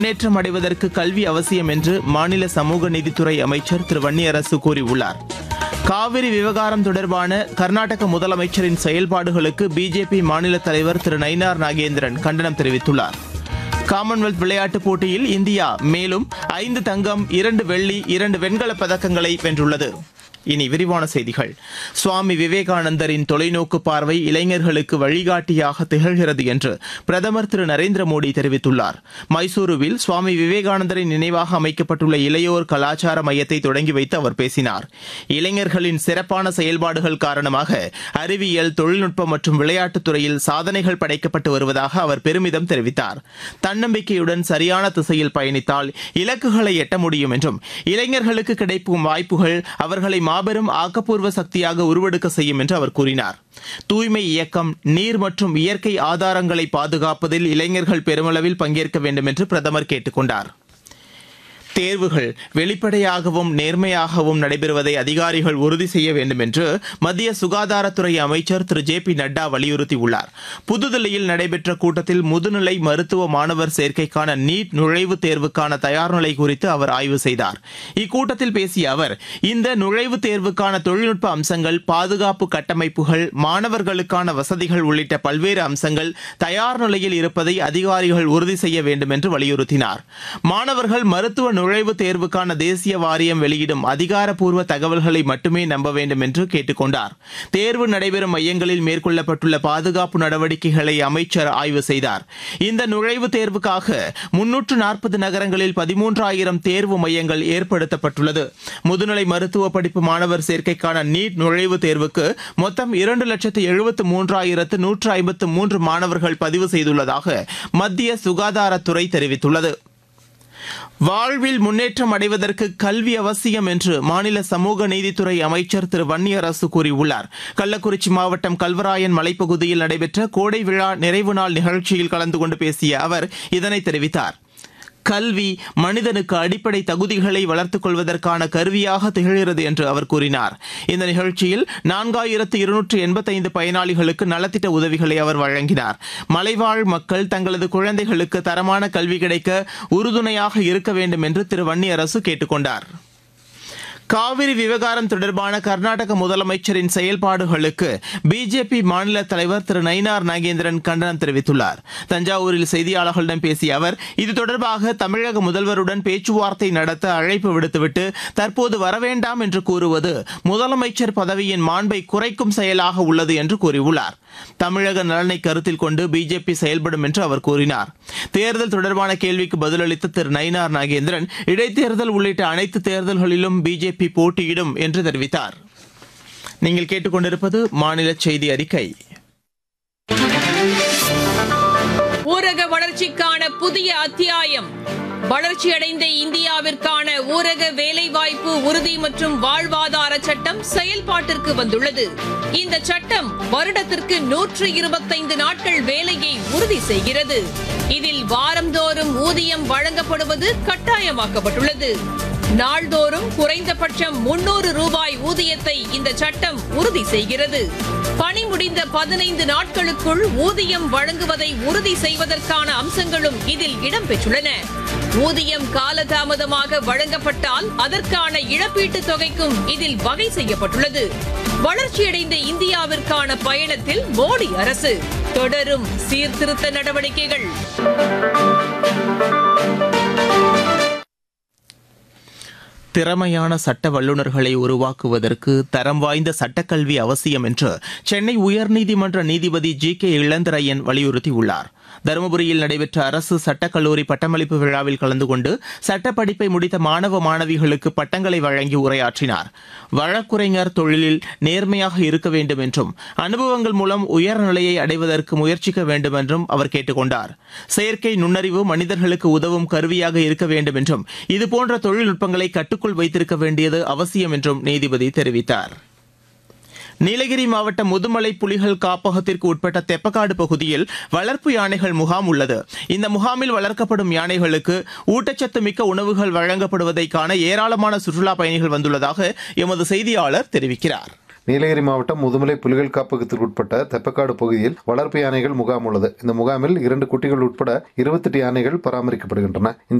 முன்னேற்றம் அடைவதற்கு கல்வி அவசியம் என்று மாநில சமூக நீதித்துறை அமைச்சர் திரு வன்னியரசு கூறியுள்ளார் காவிரி விவகாரம் தொடர்பான கர்நாடக முதலமைச்சரின் செயல்பாடுகளுக்கு பிஜேபி மாநில தலைவர் திரு நயினார் நாகேந்திரன் கண்டனம் தெரிவித்துள்ளார் காமன்வெல்த் விளையாட்டுப் போட்டியில் இந்தியா மேலும் ஐந்து தங்கம் இரண்டு வெள்ளி இரண்டு வெண்கலப் பதக்கங்களை வென்றுள்ளது இனி விரிவான செய்திகள் சுவாமி விவேகானந்தரின் தொலைநோக்கு பார்வை இளைஞர்களுக்கு வழிகாட்டியாக திகழ்கிறது என்று பிரதமர் திரு நரேந்திர மோடி தெரிவித்துள்ளார் மைசூருவில் சுவாமி விவேகானந்தரின் நினைவாக அமைக்கப்பட்டுள்ள இளையோர் கலாச்சார மையத்தை தொடங்கி வைத்து அவர் பேசினார் இளைஞர்களின் சிறப்பான செயல்பாடுகள் காரணமாக அறிவியல் தொழில்நுட்பம் மற்றும் விளையாட்டுத் துறையில் சாதனைகள் படைக்கப்பட்டு வருவதாக அவர் பெருமிதம் தெரிவித்தார் தன்னம்பிக்கையுடன் சரியான திசையில் பயணித்தால் இலக்குகளை எட்ட முடியும் என்றும் இளைஞர்களுக்கு கிடைக்கும் வாய்ப்புகள் அவர்களை மாபெரும் ஆக்கப்பூர்வ சக்தியாக உருவெடுக்க செய்யும் என்று அவர் கூறினார் தூய்மை இயக்கம் நீர் மற்றும் இயற்கை ஆதாரங்களை பாதுகாப்பதில் இளைஞர்கள் பெருமளவில் பங்கேற்க வேண்டும் என்று பிரதமர் கேட்டுக் கொண்டார் தேர்வுகள் வெளிப்படையாகவும் நேர்மையாகவும் நடைபெறுவதை அதிகாரிகள் உறுதி செய்ய வேண்டும் என்று மத்திய சுகாதாரத்துறை அமைச்சர் திரு ஜே பி நட்டா வலியுறுத்தியுள்ளார் புதுதில்லியில் நடைபெற்ற கூட்டத்தில் முதுநிலை மருத்துவ மாணவர் சேர்க்கைக்கான நீட் நுழைவுத் தேர்வுக்கான தயார்நிலை குறித்து அவர் ஆய்வு செய்தார் இக்கூட்டத்தில் பேசிய அவர் இந்த நுழைவுத் தேர்வுக்கான தொழில்நுட்ப அம்சங்கள் பாதுகாப்பு கட்டமைப்புகள் மாணவர்களுக்கான வசதிகள் உள்ளிட்ட பல்வேறு அம்சங்கள் தயார் நிலையில் இருப்பதை அதிகாரிகள் உறுதி செய்ய வேண்டும் என்று வலியுறுத்தினார் மாணவர்கள் மருத்துவ நுழைவுத் தேர்வுக்கான தேசிய வாரியம் வெளியிடும் அதிகாரப்பூர்வ தகவல்களை மட்டுமே நம்ப வேண்டும் என்று கேட்டுக் கொண்டார் தேர்வு நடைபெறும் மையங்களில் மேற்கொள்ளப்பட்டுள்ள பாதுகாப்பு நடவடிக்கைகளை அமைச்சர் ஆய்வு செய்தார் இந்த நுழைவுத் தேர்வுக்காக முன்னூற்று நாற்பது நகரங்களில் பதிமூன்றாயிரம் தேர்வு மையங்கள் ஏற்படுத்தப்பட்டுள்ளது முதுநிலை மருத்துவ படிப்பு மாணவர் சேர்க்கைக்கான நீட் நுழைவுத் தேர்வுக்கு மொத்தம் இரண்டு லட்சத்து எழுபத்து மூன்றாயிரத்து நூற்று ஐம்பத்து மூன்று மாணவர்கள் பதிவு செய்துள்ளதாக மத்திய சுகாதாரத்துறை தெரிவித்துள்ளது வாழ்வில் முன்னேற்றம் அடைவதற்கு கல்வி அவசியம் என்று மாநில சமூக நீதித்துறை அமைச்சர் திரு வன்னியரசு கூறியுள்ளார் கள்ளக்குறிச்சி மாவட்டம் கல்வராயன் மலைப்பகுதியில் நடைபெற்ற கோடை விழா நிறைவு நாள் நிகழ்ச்சியில் கலந்து கொண்டு பேசிய அவர் இதனை தெரிவித்தார் கல்வி மனிதனுக்கு அடிப்படை தகுதிகளை வளர்த்துக் கொள்வதற்கான கருவியாக திகழ்கிறது என்று அவர் கூறினார் இந்த நிகழ்ச்சியில் நான்காயிரத்து இருநூற்று எண்பத்தைந்து பயனாளிகளுக்கு நலத்திட்ட உதவிகளை அவர் வழங்கினார் மலைவாழ் மக்கள் தங்களது குழந்தைகளுக்கு தரமான கல்வி கிடைக்க உறுதுணையாக இருக்க வேண்டும் என்று திரு வன்னியரசு கேட்டுக் கொண்டார் காவிரி விவகாரம் தொடர்பான கர்நாடக முதலமைச்சரின் செயல்பாடுகளுக்கு பிஜேபி மாநில தலைவர் திரு நயினார் நாகேந்திரன் கண்டனம் தெரிவித்துள்ளார் தஞ்சாவூரில் செய்தியாளர்களிடம் பேசிய அவர் இது தொடர்பாக தமிழக முதல்வருடன் பேச்சுவார்த்தை நடத்த அழைப்பு விடுத்துவிட்டு தற்போது வரவேண்டாம் என்று கூறுவது முதலமைச்சர் பதவியின் மாண்பை குறைக்கும் செயலாக உள்ளது என்று கூறியுள்ளார் தமிழக நலனை கருத்தில் கொண்டு பிஜேபி செயல்படும் என்று அவர் கூறினார் தேர்தல் தொடர்பான கேள்விக்கு பதிலளித்த திரு நயினார் நாகேந்திரன் இடைத்தேர்தல் உள்ளிட்ட அனைத்து தேர்தல்களிலும் பிஜேபி போட்டியிடும் என்று தெரிவித்தார் நீங்கள் கேட்டுக்கொண்டிருப்பது மாநில செய்தி அறிக்கை ஊரக வளர்ச்சிக்கான புதிய அத்தியாயம் வளர்ச்சியடைந்த இந்தியாவிற்கான ஊரக வேலைவாய்ப்பு உறுதி மற்றும் வாழ்வாதார சட்டம் செயல்பாட்டிற்கு வந்துள்ளது இந்த சட்டம் வருடத்திற்கு நூற்று இருபத்தைந்து நாட்கள் வேலையை உறுதி செய்கிறது இதில் வாரந்தோறும் ஊதியம் வழங்கப்படுவது கட்டாயமாக்கப்பட்டுள்ளது நாள்தோறும் குறைந்தபட்சம் முன்னூறு ரூபாய் ஊதியத்தை இந்த சட்டம் உறுதி செய்கிறது பணி முடிந்த பதினைந்து நாட்களுக்குள் ஊதியம் வழங்குவதை உறுதி செய்வதற்கான அம்சங்களும் இதில் இடம்பெற்றுள்ளன ஊதியம் காலதாமதமாக வழங்கப்பட்டால் அதற்கான இழப்பீட்டுத் தொகைக்கும் இதில் வகை செய்யப்பட்டுள்ளது வளர்ச்சியடைந்த இந்தியாவிற்கான பயணத்தில் மோடி அரசு தொடரும் சீர்திருத்த நடவடிக்கைகள் திறமையான சட்ட வல்லுநர்களை உருவாக்குவதற்கு தரம் வாய்ந்த சட்டக்கல்வி அவசியம் என்று சென்னை உயர்நீதிமன்ற நீதிபதி ஜி கே இளந்திரையன் வலியுறுத்தியுள்ளார் தருமபுரியில் நடைபெற்ற அரசு சட்டக்கல்லூரி பட்டமளிப்பு விழாவில் கலந்து கொண்டு சட்டப்படிப்பை முடித்த மாணவ மாணவிகளுக்கு பட்டங்களை வழங்கி உரையாற்றினார் வழக்குரைஞர் தொழிலில் நேர்மையாக இருக்க வேண்டும் என்றும் அனுபவங்கள் மூலம் உயர்நிலையை அடைவதற்கு முயற்சிக்க வேண்டும் என்றும் அவர் கேட்டுக் கொண்டார் செயற்கை நுண்ணறிவு மனிதர்களுக்கு உதவும் கருவியாக இருக்க வேண்டும் என்றும் இதுபோன்ற தொழில்நுட்பங்களை கட்டுக்குள் வைத்திருக்க வேண்டியது அவசியம் என்றும் நீதிபதி தெரிவித்தார் நீலகிரி மாவட்டம் முதுமலை புலிகள் காப்பகத்திற்கு உட்பட்ட தெப்பக்காடு பகுதியில் வளர்ப்பு யானைகள் முகாம் உள்ளது இந்த முகாமில் வளர்க்கப்படும் யானைகளுக்கு ஊட்டச்சத்து மிக்க உணவுகள் வழங்கப்படுவதை காண ஏராளமான சுற்றுலா பயணிகள் வந்துள்ளதாக எமது செய்தியாளர் தெரிவிக்கிறார் நீலகிரி மாவட்டம் முதுமலை புலிகள் காப்பகத்திற்கு உட்பட்ட தெப்பக்காடு பகுதியில் வளர்ப்பு யானைகள் முகாம் உள்ளது இந்த முகாமில் இரண்டு குட்டிகள் உட்பட இருபத்தெட்டு யானைகள் பராமரிக்கப்படுகின்றன இந்த